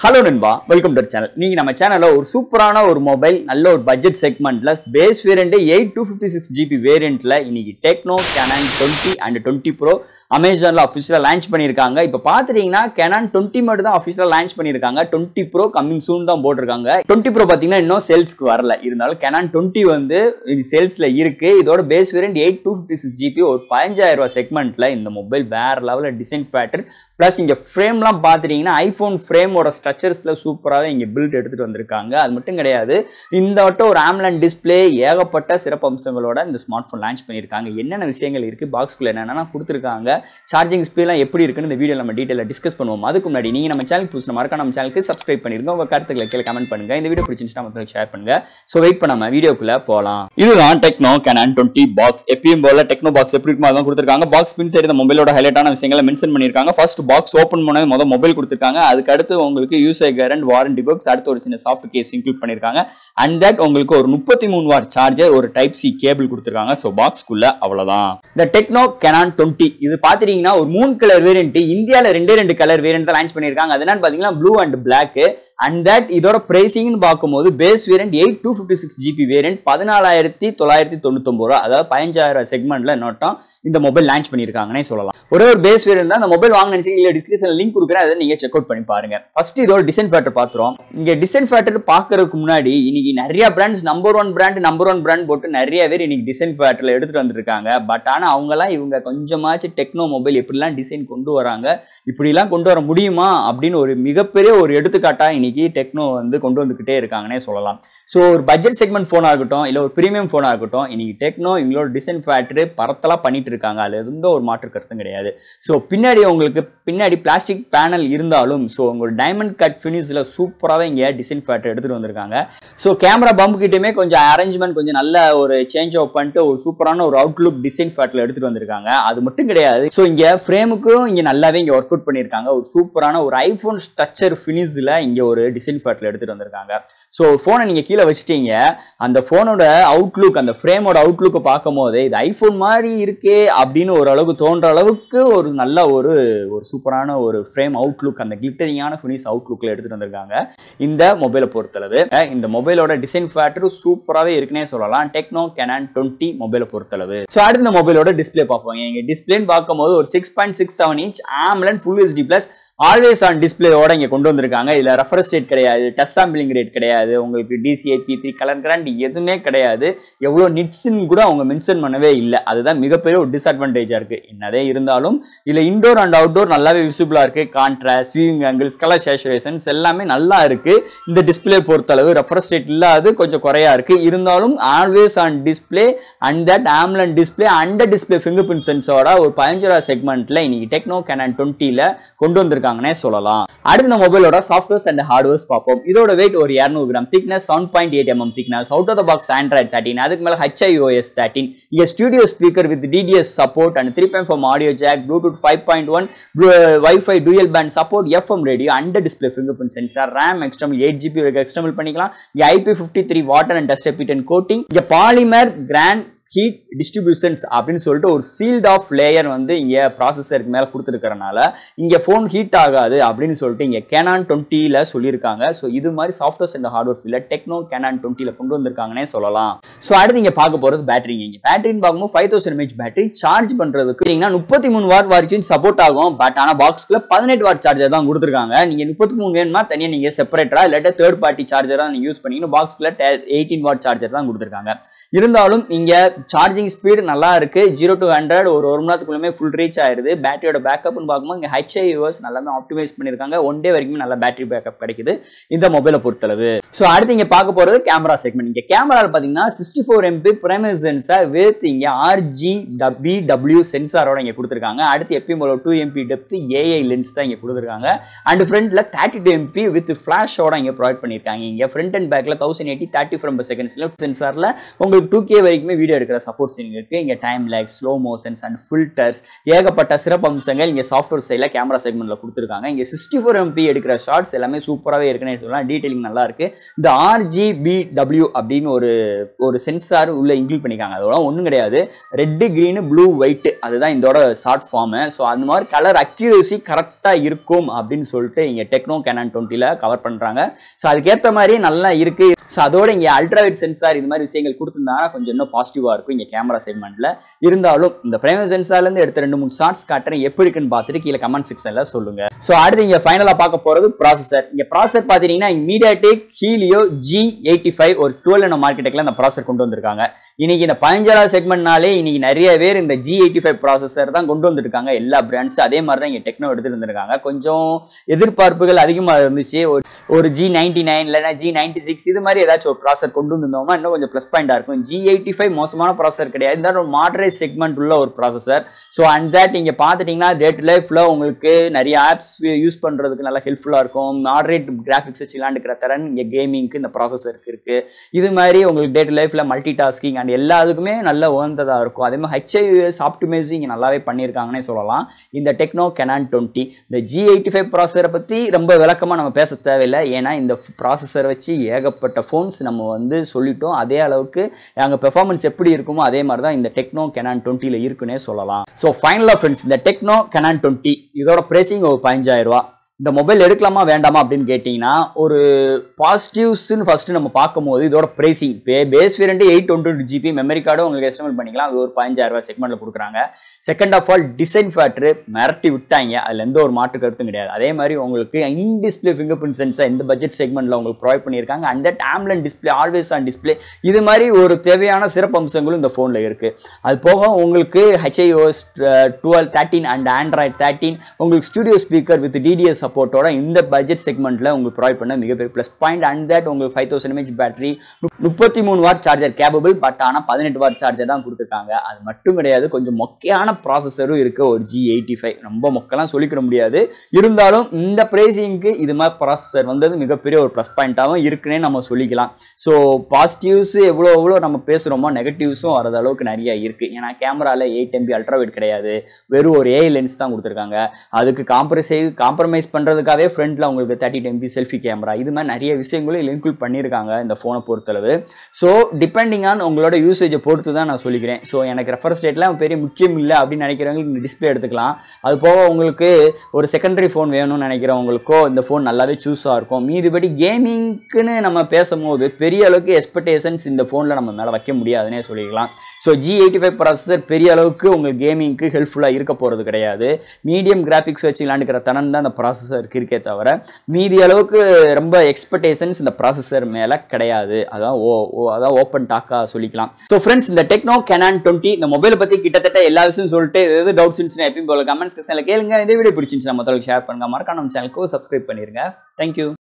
hello நண்பா welcome to channel நீங்க நம்ம சேனல்ல ஒரு சூப்பரான ஒரு மொபைல் நல்ல ஒரு பட்ஜெட் செக்மெண்ட்ல base variant eight two fifty six GB வேரியண்ட்ல இன்னைக்கு Tecno Camon twenty and twenty pro அமேசான்ல அஃபிஷியலாக லான்ச் பண்ணியிருக்காங்க இப்போ பார்த்துட்டீங்கன்னா கேனான் டுவெண்ட்டி மட்டும் தான் அஃபிஷியலாக லான்ச் பண்ணியிருக்காங்க டுவெண்ட்டி ப்ரோ கம்மிங் சூன் தான் போட்டிருக்காங்க டுவெண்ட்டி ப்ரோ பார்த்தீங்கன்னா இன்னும் சேல்ஸ்க்கு வரல இருந்தாலும் கேனான் டுவெண்ட்டி வந்து சேல்ஸ்ல இருக்கு இதோட base variant eight two fifty six GB ஒரு பதினஞ்சாயிரம் ரூபாய் செக்மெண்ட்ல இந்த மொபைல் வேற லெவலில் டிசைன் ஃபேட்டர் ப்ளஸ் இங்கே ஃப்ரேம்லாம் பார்த்துட்டீங்கன்னா ஐஃபோன் ஃப்ரேமோட ஸ்ட்ரக்சர்ஸில் சூப்பராகவே இங்கே பில்ட் எடுத்துகிட்டு வந்திருக்காங்க அது மட்டும் கிடையாது இந்த வட்டம் ஒரு ஆம்லன் டிஸ்பிளே ஏகப்பட்ட சிறப்பு அம்சங்களோட இந்த ஸ்மார்ட் ஃபோன் லான்ச் பண்ணியிருக்காங்க என்னென்ன விஷயங்கள் இருக்குது பாக்ஸ்குள்ளே என்னென்னா கொடுத்துருக்காங்க சார்ஜிங் ஸ்பீட்லாம் எப்படி இருக்குன்னு இந்த வீடியோ நம்ம டீட்டெயிலாக டிஸ்கஸ் பண்ணுவோம் அதுக்கு முன்னாடி நீங்கள் நம்ம சேனல் புதுசு மறக்க நம்ம சேனலுக்கு சப்ஸ்கிரைப் பண்ணிருங்க உங்கள் கருத்துக்களை கீழே கமெண்ட் பண்ணுங்க இந்த வீடியோ பிடிச்சிருந்துச்சுன்னா மற்றவங்களுக்கு ஷேர் பண்ணுங்க ஸோ வெயிட் பண்ணாம வீடியோக்குள்ள போகலாம் இதுதான் டெக்னோ கேனான் டுவெண்ட்டி பாக்ஸ் எப்பயும் போல டெக்னோ பாக்ஸ் எப்படி இருக்குமோ அதான் கொடுத்துருக்காங்க பாக்ஸ் பின் சைடு இந்த மொபைலோட ஹைலைட்டான விஷயங்களை மென்ஷன் பண்ணியிருக்காங்க ஃபர்ஸ்ட் பாக்ஸ் ஓப்பன் பண்ணது மொதல் மொபைல் கொடுத்துருக்காங்க அதுக்கு அடுத்து உங்களுக்கு யூசர் கேரண்ட் வாரண்டி பாக்ஸ் அடுத்து ஒரு சின்ன சாஃப்ட் கேஸ் இன்க்ளூட் பண்ணியிருக்காங்க அண்ட் தட் உங்களுக்கு ஒரு முப்பத்தி மூணு வார் சார்ஜர் ஒரு டைப் சி கேபிள் கொடுத்துருக்காங்க ஸோ பாக்ஸ்க்குள்ள அவ்வளோதான் இந்த டெக்னோ கெனான் டுவெண்ட்டி இது பார்த்துட்டீங்கன்னா ஒரு மூணு கலர் வேரியன்ட் இந்தியாவில் ரெண்டே ரெண்டு கலர் வேரியன்ட் தான் லான்ச் பண்ணியிருக்காங்க அது என்னன்னு பார்த்தீங்கன்னா blue and black and that இதோட பிரைசிங்னு பார்க்கும்போது base variant eight two fifty six GB variant பதினாலாயிரத்தி தொள்ளாயிரத்தி தொண்ணூத்தொம்பது ரூபா அதாவது பதினஞ்சாயிரம் செக்மெண்ட்ல நோட்டம் இந்த மொபைல் லான்ச் பண்ணியிருக்காங்கன்னே சொல்லலாம் ஒரே ஒரு பேஸ் வேரியன்ட் தான் அந்த மொபைல் வாங்க நினைச்சு இல்லை டிஸ்கிரிப்ஷன் லிங்க் கொடுக்குறேன் அதை நீங்க செக் அவுட் பண்ணி பாருங்க ஃபர்ஸ்ட் இதோட டிசைன் ஃபேக்டர் பார்த்துரும் இங்க டிசைன் ஃபேக்டர் பார்க்கறதுக்கு முன்னாடி இன்னைக்கு நிறைய brands number one brand number one brand போட்டு நிறைய பேர் இன்னைக்கு டிசைன் ஃபேக்டர்ல எடுத்துட்டு வந்திருக்காங்க பட் ஆனா அவங்கலாம் இவங்க கொஞ்சமாச்சும் டெக்னோ மொபைல் எப்படிலாம் டிசைன் கொண்டு வராங்க இப்படிலாம் கொண்டு வர முடியுமா அப்படின்னு ஒரு மிகப்பெரிய ஒரு எடுத்துக்காட்டா இன்னைக்கு டெக்னோ வந்து கொண்டு வந்துகிட்டே இருக்காங்கன்னே சொல்லலாம் ஸோ ஒரு பட்ஜெட் செக்மெண்ட் ஃபோனாக இருக்கட்டும் இல்லை ஒரு ப்ரீமியம் ஃபோனாக இருக்கட்டும் இன்னைக்கு டெக்னோ இவங்களோட டிசைன் ஃபேக்டரி பரத்தலாக பண்ணிட்டு இருக்காங்க அதுல எந்த ஒரு மாற்று கருத்தும் கிடையாது ஸோ பின்னாடி உங்களுக்கு பின்னாடி பிளாஸ்டிக் பேனல் இருந்தாலும் ஸோ உங்களோட டைமண்ட் கட் ஃபினிஷில் சூப்பராகவே இங்கே டிசைன் ஃபேக்டர் எடுத்துகிட்டு வந்திருக்காங்க ஸோ கேமரா பம்ப் கிட்டயுமே கொஞ்சம் அரேஞ்ச்மெண்ட் கொஞ்சம் நல்ல ஒரு சேஞ்ச் ஆஃப் பண்ணிட்டு ஒரு சூப்பரான ஒரு அவுட்லுக் டிசைன் ஃபேட்டில் எடுத்துகிட்டு வந்திருக்காங்க அது மட்டும் கிடையாது ஸோ இங்கே ஃப்ரேமுக்கும் இங்கே நல்லாவே இங்கே ஒர்க் அவுட் பண்ணியிருக்காங்க ஒரு சூப்பரான ஒரு ஐஃபோன் ஸ்ட்ரக்சர் ஃபினிஷில் இங்கே ஒரு டிசைன் ஃபேட்டில் எடுத்துகிட்டு வந்திருக்காங்க ஸோ ஃபோனை நீங்கள் கீழே வச்சிட்டீங்க அந்த ஃபோனோட அவுட்லுக் அந்த ஃப்ரேமோட அவுட்லுக்கை பார்க்கும் போது இது ஐஃபோன் மாதிரி இருக்கே அப்படின்னு ஒரு அளவுக்கு தோன்ற அளவுக்கு ஒரு நல்ல ஒரு ஒரு சூப்பரான ஒரு ஃப்ரேம் அவுட்லுக் அந்த கிளிட்டரிங்கான ஃபினிஷ் அவுட்லுக்கில் எடுத்துகிட்டு வந்திருக்காங்க இந்த மொபைலை பொறுத்தளவு அஹ் இந்த மொபைலோட டிசைன் ஃபேக்டர் சூப்பராகவே இருக்குன்னே சொல்லலாம் டெக்னோ கேனான் டுவெண்ட்டி மொபைலை பொறுத்தளவு ஸோ அடுத்த இந்த மொபைலோட டிஸ்பிளே பார்ப்போம் இங்கே டிஸ்பிளேன்னு பார்க்கும்போது ஒரு six point six seven inch AMOLED full HD plus always on டிஸ்பிளேயோட இங்கே கொண்டு வந்திருக்காங்க இதில் ரெஃபரன்ஸ் ரேட் கிடையாது டச் சாம்பிளிங் ரேட் கிடையாது உங்களுக்கு டிசிஐ பி த்ரீ கலர் கிராண்ட் எதுவுமே கிடையாது எவ்வளோ நிட்ஸ்ன்னு கூட அவங்க மென்ஷன் பண்ணவே இல்லை அதுதான் மிகப்பெரிய ஒரு டிஸ்அட்வான்டேஜாக இருக்குது என்னதே இருந்தாலும் இதில் இண்டோர் அண்ட் அவுட்டோர் நல்லாவே விசிபிளாக இருக்குது contrast viewing angles colour saturations எல்லாமே நல்லா இருக்குது இந்த டிஸ்பிளே பொறுத்தளவு ரெஃபரன்ஸ் ரேட் இல்லாது கொஞ்சம் குறையா இருக்குது இருந்தாலும் always on display and that AMOLED display under display fingerprint சென்ஸோட ஒரு பதினஞ்சு ரூபா செக்மெண்ட்டில் இன்னைக்கு டெக்னோ கேனான் டுவெண்ட்டியில் கொண்டு வந்திருக்காங்க இருக்காங்கன்னே சொல்லலாம் அடுத்து இந்த மொபைலோட சாஃப்ட்வேர்ஸ் அண்ட் ஹார்ட்வேர்ஸ் பார்ப்போம் இதோட வெயிட் ஒரு இரநூறு gram thickness seven point eight MM thickness out of the box Android thirteen அதுக்கு மேலே ஹச்ஐஓஎஸ் தேர்ட்டின் இங்கே studio speaker with DTS support and three point four audio jack Bluetooth five point one wifi dual band support FM radio under display fingerprint sensor RAM external eight GB வரைக்கும் external பண்ணிக்கலாம் இங்கே IP fifty three water and dust எபிட்டன் coating இங்கே polymer கிராண்ட் heat distributions அப்படின்னு சொல்லிட்டு ஒரு sealed of layer வந்து இங்கே ப்ராசஸருக்கு மேலே கொடுத்துருக்கறனால இங்கே ஃபோன் ஹீட் ஆகாது அப்படின்னு சொல்லிட்டு இங்கே கேனான் டுவெண்ட்டியில் சொல்லியிருக்காங்க ஸோ இது மாதிரி சாஃப்ட்வேர்ஸ் அண்ட் ஹார்ட்வேர் ஃபீல்டில் டெக்னோ கேனான் டுவெண்ட்டியில் கொண்டு வந்திருக்காங்கன்னே சொல்லலாம் ஸோ அடுத்து இங்கே பார்க்க போகிறது பேட்டரிங்க இங்கே பேட்டரின்னு பார்க்கும்போது five thousand mAh battery charge பண்ணுறதுக்கு பார்த்தீங்கன்னா முப்பத்தி மூணு வாட் வரைக்கும் சப்போர்ட் ஆகும் பட் ஆனால் பாக்ஸ்க்குள்ள பதினெட்டு வாட் சார்ஜர் தான் கொடுத்துருக்காங்க நீங்கள் முப்பத்தி மூணு வேணுமா தனியாக நீங்கள் செப்பரேட்டராக இல்லாட்ட தேர்ட் பார்ட்டி சார்ஜராக நீங்கள் யூஸ் பண்ணிக்கணும் பாக்ஸ்க்குள்ள எயிட்டீன் வாட் சார்ஜர் தான் கொடுத்துருக்காங்க இருந்தாலும் இங்கே சார்ஜிங் ஸ்பீடு நல்லா இருக்கு ஜீரோ டு ஹண்ட்ரட் ஒரு ஒரு மணி நேரத்துக்குள்ளே ஃபுல் ரீச் ஆயிருது பேட்டரியோட பேக்கப்னு பார்க்கும்போது இங்கே ஹெச்ஐஓஎஸ் நல்லாமே ஆப்டிமைஸ் பண்ணியிருக்காங்க ஒன் டே வரைக்கும் நல்ல பேட்டரி பேக்கப் கிடைக்குது இந்த மொபைலை பொறுத்தளவு ஸோ அடுத்து இங்கே பார்க்க போகிறது கேமரா செக்மெண்ட் இங்கே கேமராவில் பார்த்தீங்கன்னா sixty four MP primary sensor with இங்கே ஆர்ஜி பி டபிள்யூ சென்சாரோட இங்கே கொடுத்துருக்காங்க அடுத்து எப்பயும் போல two MP depth AI lens தான் இங்கே கொடுத்துருக்காங்க அண்ட் ஃப்ரண்ட்ல தேர்ட்டி டூ எம்பி வித் ஃபிளாஷோட இங்கே ப்ரொவைட் பண்ணியிருக்காங்க இங்கே ஃப்ரண்ட் அண்ட் பேக்கில் தௌசண்ட் எயிட்டி தேர்ட்டி ஃப்ரம் செகண்ட்ஸில் சென்சாரில் உங்களுக்கு டூ கே வரைக்குமே வீடியோ எடுக்கிற எடுக்கிற சப்போர்ட் சீனிங் இருக்குது இங்கே டைம் லேக் ஸ்லோ மோஷன்ஸ் அண்ட் ஃபில்டர்ஸ் ஏகப்பட்ட சிறப்பு அம்சங்கள் இங்கே சாஃப்ட்வேர் சைடில் கேமரா செக்மெண்ட்டில் கொடுத்துருக்காங்க இங்கே சிக்ஸ்டி ஃபோர் எம்பி எடுக்கிற ஷார்ட்ஸ் எல்லாமே சூப்பராகவே இருக்குன்னு சொல்லலாம் டீட்டெயிலிங் நல்லா இருக்கு இந்த ஆர்ஜிபிடபிள்யூ அப்படின்னு ஒரு ஒரு சென்சார் உள்ள இன்க்ளூட் பண்ணிக்காங்க அதோட ஒன்றும் கிடையாது ரெட்டு க்ரீனு ப்ளூ ஒயிட் அதுதான் இதோட ஷார்ட் ஃபார்மு ஸோ அந்த மாதிரி கலர் அக்யூரேசி கரெக்டாக இருக்கும் அப்படின்னு சொல்லிட்டு இங்கே டெக்னோ கேனான் டுவெண்ட்டியில் கவர் பண்ணுறாங்க ஸோ அதுக்கேற்ற மாதிரி நல்லா இருக்கு ஸோ அதோட இங்கே அல்ட்ராவைட் சென்சார் இது மாதிரி விஷயங்கள் கொடுத்துருந்தாங்கன்னா கொஞ்சம் இன்னும் பாசிட்டிவாக இருக்கும் இங்கே கேமரா செக்மெண்ட்டில் இருந்தாலும் இந்த பிரைமரி சென்சார்லேருந்து எடுத்த ரெண்டு மூணு ஷார்ட்ஸ் காட்டுறேன் எப்படி இருக்குன்னு பார்த்துட்டு கீழே கமெண்ட் செக்ஷனில் சொல்லுங்க ஸோ அடுத்து இங்கே ஃபைனலாக பார்க்க போகிறது ப்ராசஸர் இங்கே ப்ராசஸர் பார்த்தீங்கன்னா MediaTek Helio G eighty five ஒரு டுவெல் என்ன மார்க்கெட்டுக்குள்ள இந்த ப்ராசஸர் கொண்டு வந்திருக்காங்க இன்னைக்கு இந்த பதினஞ்சாவது செக்மெண்ட்னாலே இன்னைக்கு நிறைய பேர் இந்த ஜி எயிட்டி ஃபைவ் ப்ராசஸர் தான் கொண்டு வந்திருக்காங்க எல்லா பிராண்ட்ஸ் அதே மாதிரி தான் இங்கே டெக்னோ எடுத்துட்டு வந்திருக்காங்க கொஞ்சம் எதிர்பார்ப்புகள் அதிகமாக இருந்துச்சு ஒரு ஒரு ஜி நைன்டி நைன் இல்லைனா ஜி நைன்டி சிக்ஸ் இது மாதிரி ஏதாச்சும் ஒரு ப்ராசர் கொண்டு வந்திருந்தோம்னா இன்னும் கொஞ்சம் ப்ளஸ் பாயிண்டாக இருக்கும் ஜி எயிட்டி ஃபைவ் மோசமான ப்ராசர் கிடையாது இந்த ஒரு மாடரேட் செக்மெண்ட் உள்ள ஒரு ப்ராசஸர் ஸோ அண்ட் தட் இங்கே பார்த்துட்டிங்கன்னா டே டு லைஃப்பில் உங்களுக்கு நிறைய ஆப்ஸ் யூஸ் பண்ணுறதுக்கு நல்லா ஹெல்ப்ஃபுல்லாக இருக்கும் மாடரேட் கிராஃபிக்ஸ் வச்சு விளாண்டுக்கிற தரன் இங்கே கேமிங்க்கு இந்த ப்ராசஸருக்கு இருக்குது இது மாதிரி உங்களுக்கு டே டு லைஃப்பில் மல்டி டாஸ்கிங் அண்ட் எல்லாத்துக்குமே நல்ல உகந்ததாக இருக்கும் அதே மாதிரி ஹெச்ஐஎஸ் ஆப்டிமைஸும் இங்கே நல்லாவே பண்ணியிருக்காங்கன்னே சொல்லலாம் இந்த டெக்னோ கெனான் டுவெண்ட்டி இந்த ஜி எயிட்டி ஃபைவ் ப்ராசஸரை பற்றி ரொம்ப விளக்கமாக நம்ம பேச தேவையில்லை ஏன்னா இந்த ப்ராசஸரை வச்சு ஏகப்பட்ட ஃபோன்ஸ் நம்ம வந்து சொல்லிட்டோம் அதே அளவுக்கு அங்கே பெர்ஃபார்மன்ஸ் எப்படி இருக்குமோ அதே மாதிரி தான் இந்த டெக்னோ கெனான் டுவெண்ட்டியில் இருக்குன்னே சொல்லலாம் ஸோ ஃபைனலாக ஃப்ரெண்ட்ஸ் இந்த டெக்னோ கெனான் டுவெண்ட்டி இதோட ப்ரைஸிங் ஒரு பதினஞ்சாயிரம் ரூபா இந்த மொபைல் எடுக்கலாமா வேண்டாமா அப்படின்னு கேட்டிங்கன்னா ஒரு பாசிட்டிவ்ஸ்னு ஃபஸ்ட்டு நம்ம பார்க்கும்போது இதோட ப்ரைஸிங் பே base variant eight one twenty GB memory கார்டும் உங்களுக்கு எஸ்டிமேட் பண்ணிக்கலாம் அது ஒரு பதினஞ்சாயிரம் ரூபாய் செக்மெண்ட்டில் கொடுக்குறாங்க second of all design factor மிரட்டி விட்டாங்க அதில் எந்த ஒரு மாற்று கருத்தும் கிடையாது அதே மாதிரி உங்களுக்கு இன் டிஸ்பிளே ஃபிங்கர் பிரிண்ட் சென்ஸை இந்த பட்ஜெட் செக்மெண்ட்டில் உங்களுக்கு ப்ரொவைட் பண்ணியிருக்காங்க and that AMOLED display always on display இது மாதிரி ஒரு தேவையான சிறப்பு அம்சங்களும் இந்த ஃபோனில் இருக்குது அது போக உங்களுக்கு HiOS twelve thirteen and Android thirteen உங்களுக்கு ஸ்டுடியோ ஸ்பீக்கர் வித் டிடிஎஸ் சப்போர்ட்டோட இந்த பட்ஜெட் செக்மெண்ட்டில் உங்களுக்கு ப்ரொவைட் பண்ண மிகப்பெரிய ப்ளஸ் பாயிண்ட் அண்ட் தட் உங்களுக்கு ஃபைவ் தௌசண்ட் எம்ஏஹெச் பேட்டரி முப்பத்தி மூணு வாட் சார்ஜர் கேபபிள் பட் ஆனால் பதினெட்டு வாட் சார்ஜர் தான் கொடுத்துருக்காங்க அது மட்டும் கிடையாது கொஞ்சம் மொக்கையான ப்ராசஸரும் இருக்குது ஒரு ஜி எயிட்டி ஃபைவ் ரொம்ப மொக்கெல்லாம் சொல்லிக்கிட முடியாது இருந்தாலும் இந்த ப்ரைஸிங்க்கு இது மாதிரி ப்ராசஸர் வந்தது மிகப்பெரிய ஒரு ப்ளஸ் பாயிண்ட்டாகவும் இருக்குன்னே நம்ம சொல்லிக்கலாம் ஸோ பாசிட்டிவ்ஸ் எவ்வளோ எவ்வளோ நம்ம பேசுகிறோமோ நெகட்டிவ்ஸும் வரது அளவுக்கு நிறைய இருக்குது ஏன்னா கேமராவில் எயிட் எம்பி அல்ட்ராவைட் கிடையாது வெறும் ஒரு ஏஐ லென்ஸ் தான் கொடுத்துருக்காங்க அதுக்கு காம்ப்ரசைவ் காம்ப்ரமைஸ் பண்ணுறதுக்காகவே ஃப்ரண்ட்டில் உங்களுக்கு தேர்ட்டி எம்பி செல்ஃபி கேமரா இது மாதிரி நிறைய விஷயங்களும் இதில் இன்க்ளூட் பண்ணியிருக்காங்க இந்த ஃபோனை பொறுத்தளவு ஸோ டிபெண்டிங் ஆன் உங்களோட யூசேஜை பொறுத்து தான் நான் சொல்லிக்கிறேன் ஸோ எனக்கு ரெஃபரன்ஸ் ரேட்லாம் பெரிய முக்கியம் இல்லை அப்படின்னு நினைக்கிறவங்களுக்கு இந்த டிஸ்பிளே எடுத்துக்கலாம் அது போக உங்களுக்கு ஒரு செகண்டரி ஃபோன் வேணும்னு நினைக்கிறவங்களுக்கோ இந்த ஃபோன் நல்லாவே சூஸாக இருக்கும் மீதிபடி கேமிங்க்குன்னு நம்ம பேசும்போது பெரிய அளவுக்கு எக்ஸ்பெக்டேஷன்ஸ் இந்த ஃபோனில் நம்ம மேலே வைக்க முடியாதுன்னே சொல்லிக்கலாம் so G eighty five processor பெரிய அளவுக்கு உங்கள் கேமிங்க்கு ஹெல்ப்ஃபுல்லாக இருக்க போகிறது கிடையாது மீடியம் கிராஃபிக்ஸ் வச்சு விளாண்டுக்கிற தனம் தான் இந்த ப்ராசஸருக்கு இருக்கே தவிர மீதி அளவுக்கு ரொம்ப எக்ஸ்பெக்டேஷன்ஸ் இந்த ப்ராசஸர் மேலே கிடையாது அதான் ஓ ஓ அதான் ஓப்பன் டாக்காக சொல்லிக்கலாம் ஸோ ஃப்ரெண்ட்ஸ் இந்த டெக்னோ கெனான் டுவெண்ட்டி இந்த மொபைலை பற்றி கிட்டத்தட்ட எல்லா விஷயம் சொல்லிட்டு எது டவுட்ஸ் இருந்துச்சுன்னா எப்பயும் போல கமெண்ட்ஸ் செக்ஷனில் கேளுங்க இந்த வீடியோ பிடிச்சிருந்துச்சு நம்ம ஷேர் பண்ணுங்க மறக்காம நம்ம சேனலுக்கு சப்ஸ்கிரைப் பண்ணிருங்க தேங்க்யூ